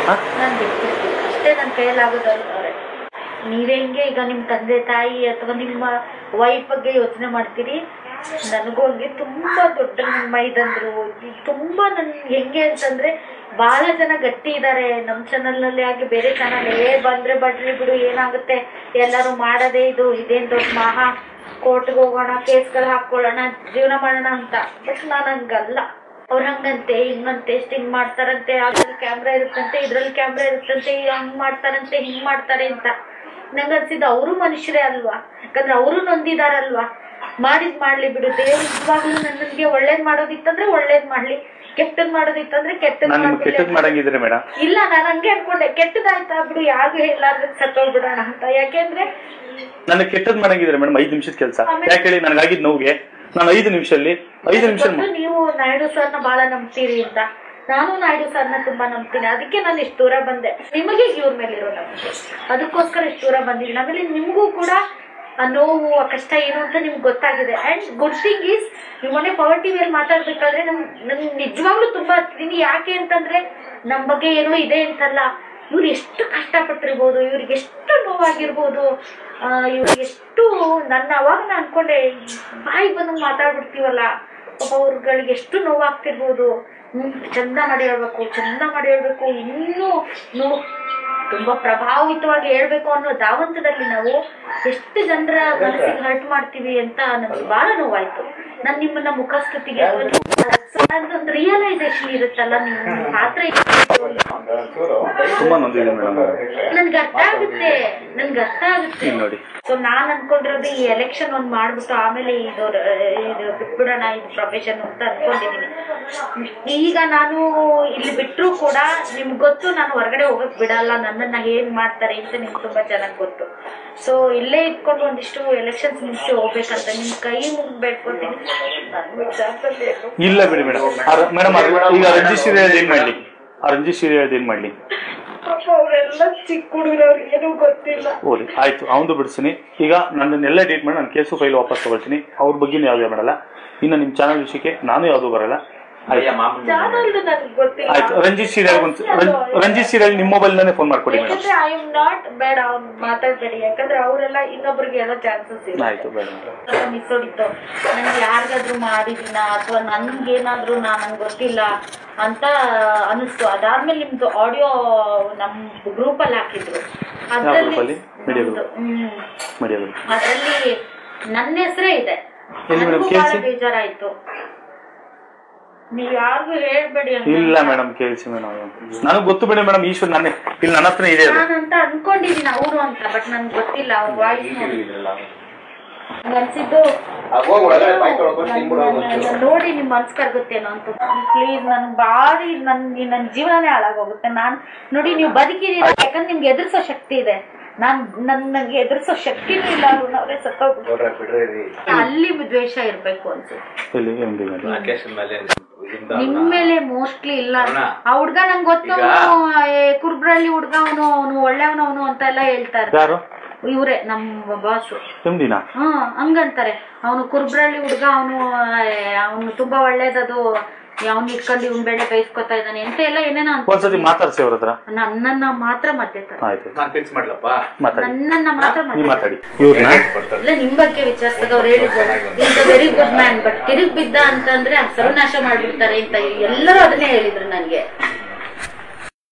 ಹಾ? ನಾನು ಬಿಟ್ಬಿಡ್ತೀನಿ ಅಷ್ಟೇ ನನ್ನ ಕೈಯಲ್ಲಾಗೋದಲ್ಲ ಅವ್ರೆ ನೀವ್ ಹೆಂಗೆ ಈಗ ನಿಮ್ ತಂದೆ ತಾಯಿ ಅಥವಾ ನಿಮ್ಮ ವೈಫ್ ಬಗ್ಗೆ ಯೋಚನೆ ಮಾಡ್ತೀರಿ ನನಗೂ ಹಂಗೆ ತುಂಬಾ ದೊಡ್ಡ ನಿಮ್ಮ ಮೈದಂದ್ರು ತುಂಬಾ ನನ್ ಹೆಂಗೆ ಅಂತಂದ್ರೆ ಬಹಳ ಜನ ಗಟ್ಟಿ ಇದ್ದಾರೆ ನಮ್ ಚಾನಲ್ ನಲ್ಲಿ ಆಗ್ಲಿ ಬೇರೆ ಚಾನಲ್ ಏ ಬಂದ್ರೆ ಬಡ್ರಿ ಬಿಡು ಏನಾಗುತ್ತೆ ಎಲ್ಲರೂ ಮಾಡೋದೇ ಇದು ಇದೇನ್ ದೊಡ್ಡ ಮಹಾ ಕೋರ್ಟ್ಗೆ ಹೋಗೋಣ ಕೇಸ್ಗಳು ಹಾಕೊಳ್ಳೋಣ ಜೀವನ ಮಾಡೋಣ ಅಂತ ಬಟ್ ನಾನು ಹಂಗಲ್ಲ ಅವ್ರ ಹಂಗಂತೆ ಹಿಂಗಂತೆ ಎಷ್ಟ್ ಹಿಂಗ್ ಮಾಡ್ತಾರಂತೆ ಅದ್ರಲ್ಲಿ ಕ್ಯಾಮ್ರಾ ಇರುತ್ತಂತೆ ಇದ್ರಲ್ಲಿ ಕ್ಯಾಮ್ರಾ ಇರುತ್ತಂತೆ ಹಂಗ್ ಮಾಡ್ತಾರಂತೆ ಹಿಂಗ್ ಮಾಡ್ತಾರೆ ಅಂತ ನಂಗೆ ಅನ್ಸಿದ್ದು ಅವರು ಮನುಷ್ಯರೇ ಅಲ್ವಾ ಯಾಕಂದ್ರೆ ಅವರು ನೊಂದಿದಾರಲ್ವಾ ಮಾಡಿದ್ ಮಾಡ್ಲಿ ಬಿಡು ದೇವ್ರು ನಿಜವಾಗ್ಲೂ ನನಗೆ ಒಳ್ಳೇದ್ ಮಾಡೋದಿತ್ತಂದ್ರೆ ಒಳ್ಳೇದ್ ಮಾಡ್ಲಿ ಕೆಟ್ಟದ್ ಮಾಡೋದಿತ್ತಂದ್ರೆ ಕೆಟ್ಟದ್ ನಾನು ನಿಮ್ಗೆ ಕೆಟ್ಟದ್ ಮಾಡ್ಲಿ ಮಾಡಂಗಿದ್ರೆ ಮೇಡಮ್ ಇಲ್ಲ ನಾನು ಹಂಗೆ ಅನ್ಕೊಂಡೆ ಕೆಟ್ಟದಾಯ್ತಾ ಬಿಡು ಯಾರಿಗೂ ಹೇಳಾರ್ದ್ರೆ ಸತ್ತೋಗ್ಬಿಡೋಣ ಅಂತ ಯಾಕೆಂದ್ರೆ ನನಗೆ ಕೆಟ್ಟದ್ ಮಾಡಂಗಿದ್ರೆ ಮೇಡಮ್ ಐದು ನಿಮಿಷದ ಕೆಲಸ ಆಮೇಲೆ- ಯಾಕೆ ಹೇಳಿ ನನಗಾಗಿದ್ ನೋವಿಗೆ ನಾನು ಐದು ನಿಮಿಷದಲ್ಲಿ ಐದು ನಿಮಿಷ ಗೊತ್ತು ನೀವು ನಾಯ್ಡು ಸರ್ನ ಬಹಳ ನಂಬ್ತೀರಿ ಅಂತ ನಾನು ನಾಯ್ಡು ಸರ್ನ ತುಂಬಾ ನಂಬ್ತೀನಿ ಅದಕ್ಕೆ ನಾನು ಇಷ್ಟು ದೂರ ಬಂದೆ ನಿಮಗೆ ಇವ್ರ ಮೇಲೆ ಇರೋ ನಂಬಿಕೆ ಅದಕ್ಕೋಸ್ಕರ ಇಷ್ಟು ದೂರ ಬಂದಿದ್ದೀನಿ ಆಮೇಲೆ ನಿಮಗೂ ಕೂಡ ಆ ನೋವು ಆ ಕಷ್ಟ ಏನು ಅಂತ ನಿಮ್ಗೆ ಗೊತ್ತಾಗಿದೆ ಅಂಡ್ ಗುಡ್ ಥಿಂಗ್ ಈಸ್ ನೀವು ಮೊನ್ನೆ ಪವರ್ ಟಿವಿಯಲ್ಲಿ ಮಾತಾಡ್ಬೇಕಾದ್ರೆ ನನ್ ನನ್ ನಿಜವಾಗ್ಲೂ ತುಂಬಾ ಹತ್ತೀನಿ ಯಾಕೆ ಅಂತಂದ್ರೆ ನಮ್ ಬಗ್ಗೆ ಏನೋ ಇದೆ ಅಂತಲ್ಲ ಇವ್ರು ಎಷ್ಟು ಕಷ್ಟಪಟ್ಟಿರ್ಬೋದು ಇವ್ರಿಗೆ ಎಷ್ಟು ನೋವಾಗಿರ್ಬೋದು ಆ, ಇವ್ರಿಗೆ ಎಷ್ಟು ನನ್ನ ಅವಾಗ ನಾನು ಅನ್ಕೊಂಡೆ ಬಾಯಿ ಬಂದು ಮಾತಾಡ್ಬಿಡ್ತೀವಲ್ಲ ಪಾಪ ಅವ್ರಗಳಿಗೆ ಎಷ್ಟು ನೋವಾಗ್ತಿರ್ಬೋದು ಹ್ಮ್ ಚಂದ ಮಾಡಿ ಹೇಳ್ಬೇಕು ಚಂದ ಮಾಡಿ ಹೇಳ್ಬೇಕು ಇನ್ನೂ ನೋವು ತುಂಬಾ ಪ್ರಭಾವಿತವಾಗಿ ಹೇಳ್ಬೇಕು ಅನ್ನೋ ಧಾವಂತದಲ್ಲಿ ನಾವು ಎಷ್ಟು ಜನರ ಮನಸ್ಸಿಗೆ ಹರ್ಟ್ ಮಾಡ್ತೀವಿ ಅಂತ ನನ್ಗೆ ಬಹಳ ನೋವಾಯ್ತು ನಾನ್ ನಿಮ್ಮನ್ನ ಮುಖಸ್ತುತಿಗೆ ಅದೊಂದು ರಿಯಲೈಸೇಷನ್ ಇರುತ್ತಲ್ಲ ನಿಮ್ಮ ಪಾತ್ರ ತುಂಬಾ ನೊಂದಿದೆ ಮೇಡಮ್ ನನ್ಗೆ ಅರ್ಥ ಆಗುತ್ತೆ ನನ್ಗೆ ಅರ್ಥ ಆಗುತ್ತೆ ಇಲ್ಲಿ ನೋಡಿ ಸೊ ನಾನ್ ಅನ್ಕೊಂಡಿರೋದು ಈ ಎಲೆಕ್ಷನ್ ಒಂದ್ ಮಾಡ್ಬಿಟ್ಟು ಆಮೇಲೆ ಇದು ಇದು ಬಿಟ್ಬಿಡೋಣ ಇದು ಪ್ರೊಫೆಷನ್ ಅಂತ ಅನ್ಕೊಂಡಿದೀನಿ ಈಗ ನಾನು ಇಲ್ಲಿ ಬಿಟ್ರು ಕೂಡ ನಿಮ್ಗೆ ಗೊತ್ತು ನಾನು ಹೊರಗಡೆ ಹೋಗಕ್ ಬಿಡಲ್ಲ ನನ್ನನ್ನ ಏನ್ ಮಾಡ್ತಾರೆ ಅಂತ ನಿಮ್ಗೆ ತುಂಬಾ ಚೆನ್ನಾಗಿ ಗೊತ್ತು ಸೊ ಇಲ್ಲೇ ಇಟ್ಕೊಂಡು ಒಂದಿಷ್ಟು ಎಲೆಕ್ಷನ್ಸ್ ಮುಂಚೆ ಹೋಗ್ಬೇಕಂತ ನಿಮ್ ಕೈ ಮುಗ್ ಬೇಡ್ಕೊತೀನಿ ನನ್ ವಿಚಾರದಲ್ಲಿ ಏನು ಇಲ್ಲ ಬಿಡಿ ಮೇಡಮ್ ಮೇಡಮ್ ಈಗ ರಂಜಿತ್ ಸೀರಿಯಲ್ ಏನ್ ಮಾಡ್ಲಿ ಆ ರಂಜಿತ್ ಸೀರಿಯಲ್ ಏನ್ ಮಾಡ್ಲಿ ಪಾಪ ಅವರೆಲ್ಲ ಚಿಕ್ಕ ಹುಡುಗರವ್ರಿಗೆ ಏನೂ ಗೊತ್ತಿಲ್ಲ ಓದಿ ಆಯ್ತು ಅವನು ಬಿಡಿಸ್ತೀನಿ ಈಗ ನನ್ನನ್ನೆಲ್ಲ ಡೇಟ್ ಮಾಡಿ ನಾನು ಕೇಸು ಫೈಲ್ ವಾಪಸ್ ತಗೊಳ್ತೀನಿ ಅವ್ರ ಬಗ್ಗೆ ಯಾವುದೇ ಮಾಡಲ್ಲ ಇನ್ನು ನಿಮ್ಮ ಚಾನಲ್ ವಿಷಯಕ್ಕೆ ನಾನು ಯಾವುದು ಬರಲ್ಲ ಆಯ್ತು ಚಾನಲ್ದು ನನ್ಗೆ ಗೊತ್ತಿಲ್ಲ ಆಯ್ತು ರಂಜಿತ್ ಸೀರಿಯಲ್ ಒಂದು ರಂಜಿತ್ ಸೀರಿಯಲ್ ನಿಮ್ಮ ಮೊಬೈಲ್ನೇ ಫೋನ್ ಮಾಡ್ಕೊಡಿ ಮೇಡಮ್ ಯಾಕಂದ್ರೆ ಐ ಆಮ್ ನಾಟ್ ಬೇಡ ಅವ್ನ್ ಮಾತಾಡ್ಬೇಡಿ ಯಾಕಂದ್ರೆ ಅವರೆಲ್ಲ ಇನ್ನೊಬ್ರಿಗೆ ಹೇಳೋ ಚಾನ್ಸಸ್ ಇದೆ ಆಯ್ತು ಬೇಡ ಮೇಡಮ್ ಮಿಸ್ ಹೊಡಿತು ನನ್ಗೆ ಯಾರಿಗಾದ್ರೂ ಮಾಡಿದೀನ ಅಥವಾ ನನ್ಗೇನಾದ್ರೂ ನಾ ನಂಗೆ ಗೊತ್ತಿಲ್ಲ ಅಂತ ಅನಿಸ್ತು ಅದಾದ್ಮೇಲೆ ನಿಮ್ದು ಆಡಿಯೋ ನಮ್ ಗ್ರೂಪ್ ಅಲ್ಲಿ ಹಾಕಿದ್ರು group ಅಲ್ಲಿ? Media group. ನಮ್ದು, ಹ್ಮ್ ಮಡಿಯೋದು ಅದ್ರಲ್ಲಿ ನನ್ನ ಹೆಸರೇ ಇದೆ ಎಲ್ಲಿ madam? ನನಗೂ ಬಹಳ ಕೇಳ್ಸಿ? ಬೇಜಾರಾಯ್ತು ನೀವ್ ಯಾರಿಗೂ ಹೇಳ್ಬೇಡಿ ಅಂತ ಇಲ್ಲ ಮೇಡಮ್ ಕೇಳಿಸಿ ಮೇಡಮ್ ನನಗೆ ಗೊತ್ತು ಬಿಡಿ ಮೇಡಮ್ ಈಶ್ವರ್ ನನ್ನ ಇಲ್ಲಿ ನನ್ನ ಹತ್ರ ಇದೆ ಅದು ನಾನಂತ ಅನ್ಕೊಂಡಿದೀನಿ ಅವನು ಅಂತ ಬಟ್ ನನ್ಗೆ ಗೊತ್ತಿಲ್ಲ ಅವ್ರ ವಾಯ್ಸ್ ಅನ್ಸಿದ್ದು ಹೋಗ್ ಒಳಗಡೆ ಬಾಯ್ ತೊಳ್ಕೊಂಡು ತಿನ್ಬಿಡು ಹೋಗು ನನ್- ಒಂಚೂರು. ನನ್ ನೋಡಿ ನಿಮ್ ಮನ್ಸ್ಕಾಗುತ್ತೇನೋ ಅಂತ ಪ್ಲೀಸ್ ನನ್ ಬಾರಿ ನನ್ ನನ್ ಜೀವನನೇ ಹಾಳಾಗೋಗುತ್ತೆ ನಾನ್ ನೋಡಿ ನೀವು ಬದುಕಿದೀರ ಯಾಕಂದ್ರೆ ನಿಮ್ಗೆ ಎದುರಿಸೋ ಶಕ್ತಿ ಇದೆ ನಾನ್ ನನ್ ನಂಗೆ ಎದುರಿಸೋ ಶಕ್ತಿನೂ ಇಲ್ಲ ಅವ್ರೇ ಸತ್ತೋಗ್ಬಿಟ್ಟು ನೋಡ್ರೆ ಬಿಡ್ರಿ ರೀ. ಅಲ್ಲಿ ದ್ವೇಷ ಇರ್ಬೇಕು ಅನ್ಸುತ್ತೆ ಇಲ್ಲಿ ಎಂ ಡಿ ಮೇಡಮ್ ರಾಕೇಶನ್ ಮೇಲೆ ಇದಿಂದ ನಿಮ್ ಮೇಲೆ ಮೋಸ್ಟ್ಲಿ ಇಲ್ಲ ಅವ್ನ? ಆ ಹುಡ್ಗ ನಂಗೆ ಗೊತ್ತು ಈಗ- ಅವ್ನು, ಏ, ಕುರ್ಬ್ರಳ್ಳಿ ಹುಡ್ಗ ಅವನು ಅವನು ಒಳ್ಳೆಯವನು ಅಂತ ಎಲ್ಲ ಹೇಳ್ತಾರೆ ಯಾರು ಇವ್ರೆ ನಮ್ಮ ಬಾಸು ಎಂ ಡಿನಾ ಹ್ಮ್ ಹಂಗಂತಾರೆ ಅವನು ಕುರ್ಬ್ರಳ್ಳಿ ಹುಡ್ಗ ಅವನು ಅವನು ತುಂಬಾ ಒಳ್ಳೇದದು ಅವ್ನ ಇಟ್ಕೊಂಡು ಇವ್ನ ಬೆಳೆ ಬೈಸ್ಕೊತಾ ಇದ್ದಾನೆ ಅಂತ ಎಲ್ಲ ಏನೇನೋ ಅಂತ ಒಂದ್ಸತಿ ಮಾತಾಡ್ಸಿ ಅವ್ರ ಹತ್ರ ನನ್ನನ್ನ ಮಾತ್ರ ಮಧ್ಯೆ ತರ ಆಯ್ತು ನಾನ್ ಫಿಕ್ಸ್ ಮಾಡ್ಲಪ್ಪ ಮಾತಾಡಿ ನನ್ನನ್ನ ಮಾತ್ರ ನೀವ್ ಮಧ್ಯೆ ಮಾತಾಡಿ ಇವ್ರನ್ನ ಇಲ್ಲ ನಿಮ್ ಬಗ್ಗೆ ವಿಚಾರಿಸಿದಾಗ ಅವ್ರು ಹೇಳಿದ್ರು is a very good man but ತಿರುಗ್ ಬಿದ್ದ ಅಂತಂದ್ರೆ ಆ ಸರ್ವನಾಶ ಮಾಡ್ಬಿಡ್ತಾರೆ ಅಂತ ಎಲ್ಲರೂ ಅದನ್ನೇ ಹೇಳಿದ್ರು ನನ್ಗೆ